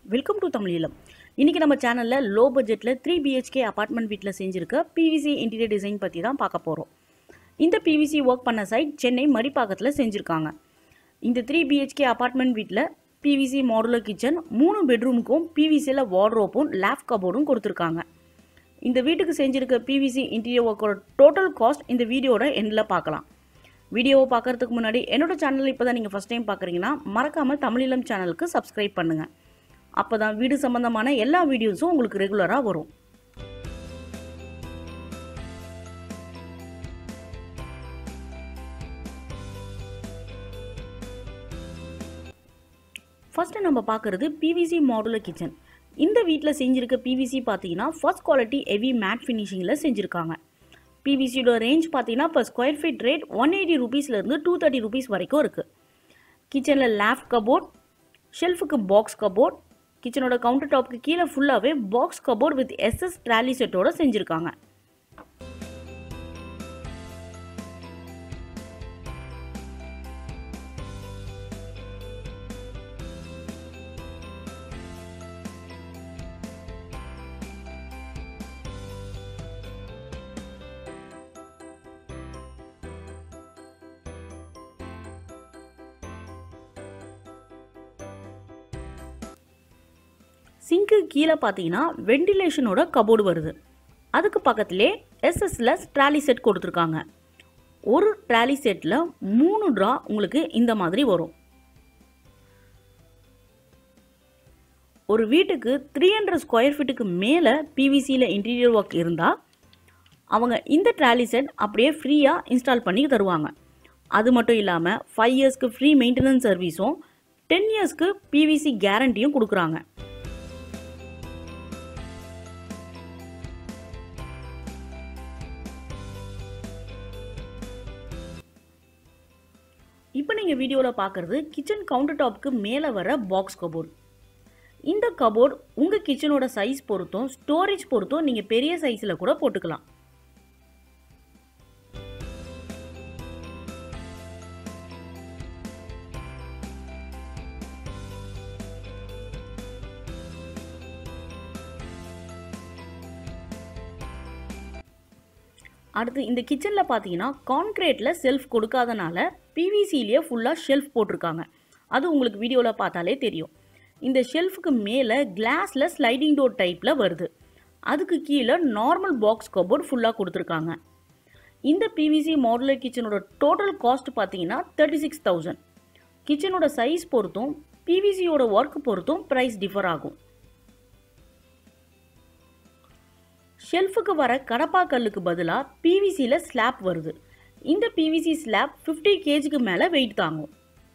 welcome to தமிழீழம் இன்றைக்கி நம்ம சேனலில் லோ பட்ஜெட்டில் த்ரீ பிஹெச்கே அபார்ட்மெண்ட் வீட்டில் செஞ்சுருக்க பிவிசி இன்டீரியர் டிசைன் பற்றி தான் பார்க்க போகிறோம் இந்த பிவிசி ஒர்க் பண்ண சைட் சென்னை மடிப்பாக்கத்தில் செஞ்சுருக்காங்க இந்த த்ரீ பிஹெச்கே அபார்ட்மெண்ட் வீட்டில் பிவிசி மாடுலர் கிச்சன் மூணு பெட்ரூமுக்கும் பிவிசியில் வார்ட்ரோப்பும் லேப் கபோர்டும் கொடுத்துருக்காங்க இந்த வீட்டுக்கு செஞ்சுருக்க பிவிசி இன்டீரியர் ஒர்க்கோட டோட்டல் காஸ்ட் இந்த வீடியோட எண்டில் பார்க்கலாம் வீடியோவை பார்க்கறதுக்கு முன்னாடி என்னோட சேனல் இப்போ தான் நீங்கள் ஃபஸ்ட் டைம் பார்க்குறீங்கன்னா மறக்காமல் தமிழீழம் சேனலுக்கு சப்ஸ்கிரைப் பண்ணுங்கள் அப்போ தான் வீடு சம்மந்தமான எல்லா வீடியோஸும் உங்களுக்கு ரெகுலராக வரும் ஃபஸ்ட்டு நம்ம பார்க்குறது பிவிசி மாடுலர் கிச்சன் இந்த வீட்டில் செஞ்சுருக்க பிவிசி பார்த்தீங்கன்னா ஃபர்ஸ்ட் குவாலிட்டி ஹெவி மேட் ஃபினிஷிங்கில் செஞ்சுருக்காங்க பிவிசியோட ரேஞ்ச் பார்த்தீங்கன்னா இப்போ square feet rate one eighty ருபீஸ்லேருந்து டூ தேர்ட்டி ருபீஸ் வரைக்கும் இருக்குது கிச்சனில் லேப் கபோர்ட் ஷெல்ஃபுக்கு பாக்ஸ் கபோர்ட் கிச்சனோட கவுண்டர் டாப்க்கு கீழே ஃபுல்லாகவே box cupboard with SS trolley செட்டோட செஞ்சுருக்காங்க சிங்க்கு கீழே பார்த்தீங்கன்னா வெண்டிலேஷனோட கபோர்டு வருது அதுக்கு பக்கத்திலே எஸ்எஸ்ல ட்ராலி செட் கொடுத்துருக்காங்க ஒரு ட்ராலி செட்டில் மூணு ட்ரா உங்களுக்கு இந்த மாதிரி வரும் ஒரு வீட்டுக்கு த்ரீ ஹண்ட்ரட் ஸ்கொயர் ஃபீட்டுக்கு மேலே பிவிசியில் இன்டீரியர் ஒர்க் இருந்தால் அவங்க இந்த ட்ராலி செட் அப்படியே ஃப்ரீயாக இன்ஸ்டால் பண்ணி தருவாங்க அது மட்டும் இல்லாமல் ஃபைவ் இயர்ஸ்க்கு ஃப்ரீ மெயின்டெனன்ஸ் சர்வீஸும் டென் இயர்ஸ்க்கு பிவிசி கேரண்டியும் கொடுக்குறாங்க இப்போ நீங்கள் வீடியோவில் பார்க்குறது கிச்சன் கவுண்டர் டாப்க்கு மேலே வர பாக்ஸ் கபோர்ட் இந்த கபோர்ட் உங்கள் கிச்சனோட சைஸ் பொறுத்தும் ஸ்டோரேஜ் பொறுத்தும் நீங்கள் பெரிய சைஸில் கூட போட்டுக்கலாம் அடுத்து இந்த கிச்சனில் பார்த்தீங்கன்னா கான்க்ரீட்டில் செல்ஃப் கொடுக்காதனால பிவிசிலேயே ஃபுல்லாக ஷெல்ஃப் போட்டிருக்காங்க அது உங்களுக்கு வீடியோவில் பார்த்தாலே தெரியும் இந்த ஷெல்ஃபுக்கு மேலே கிளாஸில் ஸ்லைடிங் டோர் டைப்பில் வருது அதுக்கு கீழே நார்மல் பாக்ஸ் கபோர்ட் ஃபுல்லாக கொடுத்துருக்காங்க இந்த பிவிசி மாடுலர் கிச்சனோட டோட்டல் காஸ்ட் பார்த்தீங்கன்னா தேர்ட்டி சிக்ஸ் தௌசண்ட் கிச்சனோட சைஸ் பொறுத்தும் பிவிசியோட ஒர்க் பொறுத்தும் ப்ரைஸ் டிஃபர் ஆகும் ஷெல்ஃபுக்கு வர கடப்பா கல்லுக்கு பதிலாக பிவிசியில் ஸ்லாப் வருது இந்த பிவிசி ஸ்லாப் ஃபிஃப்டி கேஜிக்கு மேலே வெயிட் தாங்கும்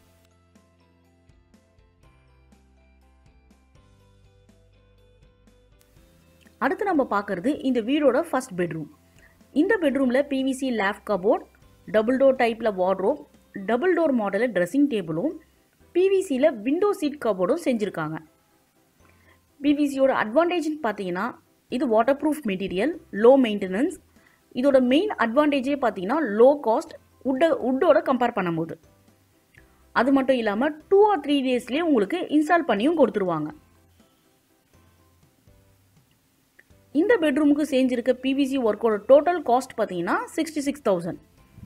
அடுத்து நம்ம பார்க்குறது இந்த வீடோட ஃபர்ஸ்ட் பெட்ரூம் இந்த பெட்ரூமில் PVC loft cupboard double door டைப்பில் வார்ட்ரோப் டபுள் டோர் மாடலில் ட்ரெஸ்ஸிங் டேபிளும் பிவிசியில் விண்டோ சீட் கபோர்டும் செஞ்சுருக்காங்க பிவிசியோட அட்வான்டேஜ்னு பார்த்தீங்கன்னா இது waterproof material low maintenance இதோட மெயின் அட்வான்டேஜே பார்த்தீங்கன்னா லோ காஸ்ட் உட்டை உட்டோட கம்பேர் பண்ணும்போது அது மட்டும் இல்லாமல் டூ ஆர் த்ரீ டேஸ்லேயே உங்களுக்கு இன்ஸ்டால் பண்ணியும் கொடுத்துருவாங்க இந்த பெட்ரூமுக்கு செஞ்சிருக்க பிவிசி ஒர்க்கோட டோட்டல் காஸ்ட் பார்த்தீங்கன்னா சிக்ஸ்டி சிக்ஸ் தௌசண்ட்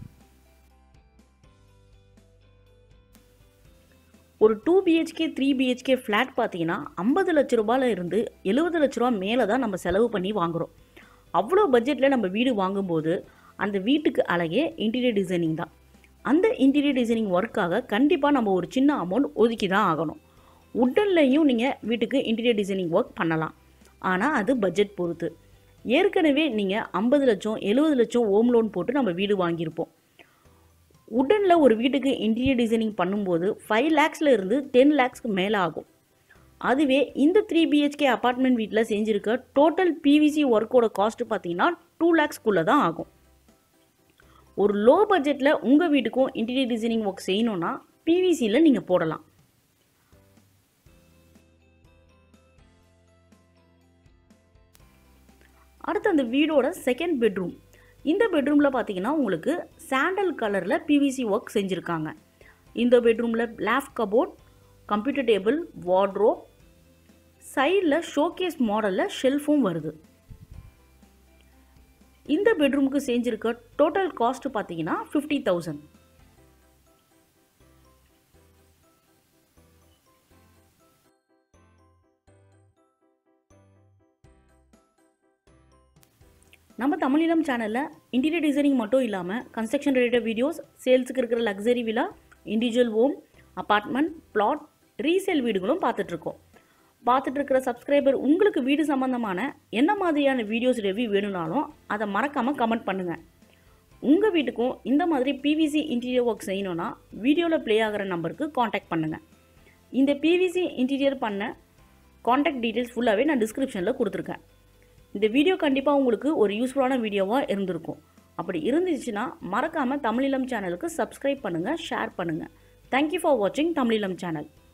ஒரு two BHK three BHK flat பார்த்தீங்கன்னா ஐம்பது லட்ச ரூபாயில் இருந்து எழுபது லட்ச ரூபா மேலே தான் நம்ம செலவு பண்ணி வாங்குகிறோம் அவ்வளோ பட்ஜெட்டில் நம்ம வீடு வாங்கும்போது அந்த வீட்டுக்கு அழகே இன்டீரியர் டிசைனிங் தான் அந்த இன்டீரியர் டிசைனிங் ஒர்க்காக கண்டிப்பாக நம்ம ஒரு சின்ன அமௌண்ட் ஒதுக்கி தான் ஆகணும் உட்டன்லையும் நீங்கள் வீட்டுக்கு இன்டீரியர் டிசைனிங் ஒர்க் பண்ணலாம் ஆனால் அது பட்ஜெட் பொறுத்து ஏற்கனவே நீங்கள் ஐம்பது லட்சம் எழுபது லட்சம் ஹோம் லோன் போட்டு நம்ம வீடு வாங்கியிருப்போம் உட்டனில் ஒரு வீட்டுக்கு இன்டீரியர் டிசைனிங் பண்ணும்போது ஃபைவ் லேக்ஸில் இருந்து டென் லேக்ஸ்க்கு மேலே ஆகும் அதுவே இந்த த்ரீ பிஹெச்கே அப்பார்ட்மெண்ட் வீட்டில் செஞ்சுருக்க டோட்டல் பிவிசி ஒர்க்கோட காஸ்ட் பார்த்தீங்கன்னா டூ லேக்ஸ்க்குள்ளே தான் ஆகும் ஒரு லோ பட்ஜெட்டில் உங்கள் வீட்டுக்கும் இன்டீரியர் டிசைனிங் ஒர்க் செய்யணுன்னா பிவிசியில் நீங்கள் போடலாம் அடுத்து அந்த வீடோட செகண்ட் பெட்ரூம் இந்த பெட்ரூமில் பார்த்தீங்கன்னா உங்களுக்கு சாண்டல் கலரில் பிவிசி ஒர்க் செஞ்சுருக்காங்க இந்த பெட்ரூமில் left cupboard computer table wardrobe சைடில் ஷோகேஸ் மாடலில் ஷெல்ஃபும் வருது இந்த பெட்ரூமுக்கு செஞ்சுருக்க டோட்டல் காஸ்ட் பார்த்தீங்கன்னா ஃபிஃப்டி தௌசண்ட் நம்ம தமிழிலம் சேனலில் இன்டீரியர் டிசைனிங் மட்டும் இல்லாமல் கன்ஸ்ட்ரக்ஷன் ரிலேட்டட் வீடியோஸ் சேல்ஸுக்கு இருக்கிற luxury villa individual home apartment flat resale வீடுகளும் பார்த்துட்ருக்கோம் பார்த்துட்டு இருக்கிற சப்ஸ்கிரைபர் உங்களுக்கு வீடு சம்மந்தமான என்ன மாதிரியான வீடியோஸ் ரிவ்யூ வேணும்னாலும் அதை மறக்காமல் கமெண்ட் பண்ணுங்கள் உங்கள் வீட்டுக்கும் இந்த மாதிரி பிவிசி இன்டீரியர் ஒர்க் செய்யணும்னா வீடியோவில் ப்ளே ஆகிற நம்பருக்கு காண்டாக்ட் பண்ணுங்கள் இந்த பிவிசி இன்டீரியர் பண்ண காண்டாக்ட் டீட்டெயில்ஸ் ஃபுல்லாகவே நான் டிஸ்கிரிப்ஷனில் கொடுத்துருக்கேன் இந்த வீடியோ கண்டிப்பாக உங்களுக்கு ஒரு யூஸ்ஃபுல்லான வீடியோவாக இருந்திருக்கும் அப்படி இருந்துச்சுன்னா மறக்காமல் தமிழிலம் சேனலுக்கு சப்ஸ்கிரைப் பண்ணுங்கள் ஷேர் பண்ணுங்கள் தேங்க்யூ ஃபார் வாட்சிங் தமிழிலம் சேனல்